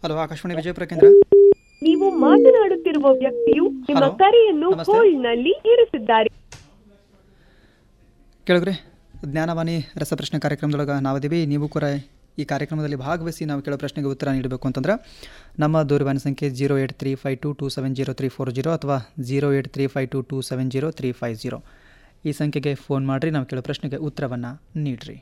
Hello Akashvani Vijayapura ಕೇಂದ್ರ ನೀವು ಮಾತನಾಡುತ್ತಿರುವ ವ್ಯಕ್ತಿಯು ನಿಮ್ಮ ಹಲೋ. ಕರೆಯನ್ನು ನಮಸ್ತೆ. ಹೋಲ್ಡ್ನಲ್ಲಿ ಇರಿಸಿದ್ದಾರೆ ಕೇಳಿದ್ರೆ ಜ್ಞಾನವಾಣಿ ರಸಪ್ರಶ್ನೆ ಕಾರ್ಯಕ್ರಮದೊಳಗೆ ನಾವಿದ್ದೀವಿ ನೀವು ಕೂಡ ಈ ಕಾರ್ಯಕ್ರಮದಲ್ಲಿ ಭಾಗವಹಿಸಿ ನಾವು ಕೇಳೋ ಪ್ರಶ್ನೆಗೆ ಉತ್ತರ ನೀಡಬೇಕು ಅಂತಂದ್ರೆ ನಮ್ಮ ದೂರವಾಣಿ ಸಂಖ್ಯೆ zero eight three five two two seven zero three four zero ಅಥವಾ zero eight three five two two seven zero three five zero ಈ ಸಂಖ್ಯೆಗೆ ಫೋನ್ ಮಾಡಿರಿ ನಾವು ಕೇಳೋ ಪ್ರಶ್ನೆಗೆ ಉತ್ತರವನ್ನು ನೀಡ್ರಿ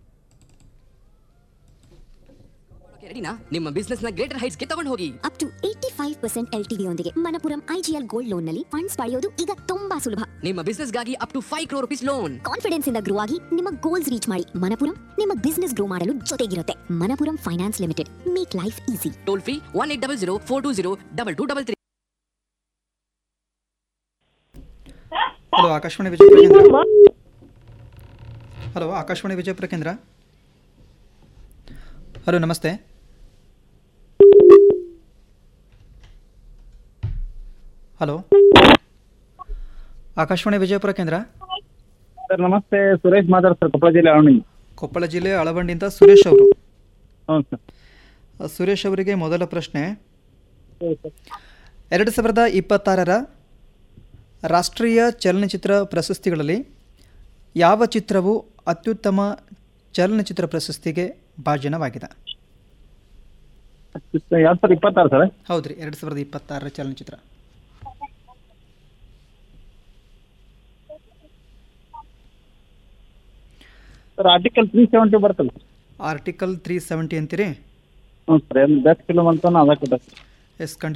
ರೆಡಿನಾ ನಿಮ್ಮ ಬಿಸ್ನೆಸ್ ನ ಗ್ರೇಟರ್ ಹೈಟ್ಸ್ ಗೆ ತಗೊಂಡು ಹೋಗಿ up to eighty five percent L T ಯೊಂದಿಗೆ ಮನಪುರಂ ಐಜಿಎಲ್ ಗೋಲ್ಡ್ ಲೋನ್ ನಲ್ಲಿ ಫಂಡ್ಸ್ ಪಡೆಯೋದು ಈಗ ತುಂಬಾ ಸುಲಭ ನಿಮ್ಮ ಬಿಸ್ನೆಸ್ ಗಾಗಿ up to five crore rupees loan confidence ಇಂದ ಗ್ರೋ ಆಗಿ ನಿಮ್ಮ ಗೋಲ್ಸ್ ರೀಚ್ ಮಾಡಿ ಮನಪುರಂ ನಿಮ್ಮ ಬಿಸ್ನೆಸ್ ಗ್ರೋ ಮಾಡಲು ಜೊತೆಗಿರುತ್ತೆ Manappuram finance limited make life easy toll free one eight double zero four two zero double two double three hello Akashvani Vijayapura ನೀವು ಕೇಂದ್ರ ಮಾ- ಹಲೋ ಆಕಾಶವಾಣಿ ವಿಜಯಪುರ ಕೇಂದ್ರ ಹಲೋ ನಮಸ್ತೆ ಹಲೋ ಆಕಾಶವಾಣಿ ವಿಜಯಪುರ ಕೇಂದ್ರ ಸರ್ ನಮಸ್ತೆ ಸುರೇಶ್ ಮಾತಾಡ್ತಾರೆ ಕೊಪ್ಪಳ ಜಿಲ್ಲೆ ಅವಣಿ ಕೊಪ್ಪಳ ಜಿಲ್ಲೆ ಅಳವಂಡಿಯಿಂದ ಸುರೇಶ್ ಅವರು ಹ್ಞೂ ಸರ್ ಅ, ಸುರೇಶ್ ಅವರಿಗೆ ಮೊದಲ ಪ್ರಶ್ನೆ ಎರಡು ಸಾವಿರದ ಇಪ್ಪತ್ತಾರರ ರಾಷ್ಟ್ರೀಯ ಚಲನಚಿತ್ರ ಪ್ರಶಸ್ತಿಗಳಲ್ಲಿ ಯಾವ ಚಿತ್ರವು ಅತ್ಯುತ್ತಮ ಚಲನಚಿತ್ರ ಪ್ರಶಸ್ತಿಗೆ ಭಾಜನವಾಗಿದೆ ಎರಡು ಸಾವಿರದ ಇಪ್ಪತ್ತಾರು ಸರ್ ಹೌದ್ರಿ ಎರಡು ಸಾವಿರದ ಇಪ್ಪತ್ತಾರರ ಚಲನಚಿತ್ರ ಸರ್ ಆರ್ಟಿಕಲ್ ತ್ರೀ ಸೆವೆಂಟಿ ಬರ್ತಲ್ಲ ಆರ್ಟಿಕಲ್ ತ್ರೀ ಸೆವೆಂಟಿ ಅಂತೀರಿ ಹ್ಞೂ ಸರ್ ಏನು ಬೆಸ್ಟ್ ಫಿಲ್ಮ್ ಅಂತ ಅದಕ್ಕೆ ಎಸ್ ಖಂಡಿತ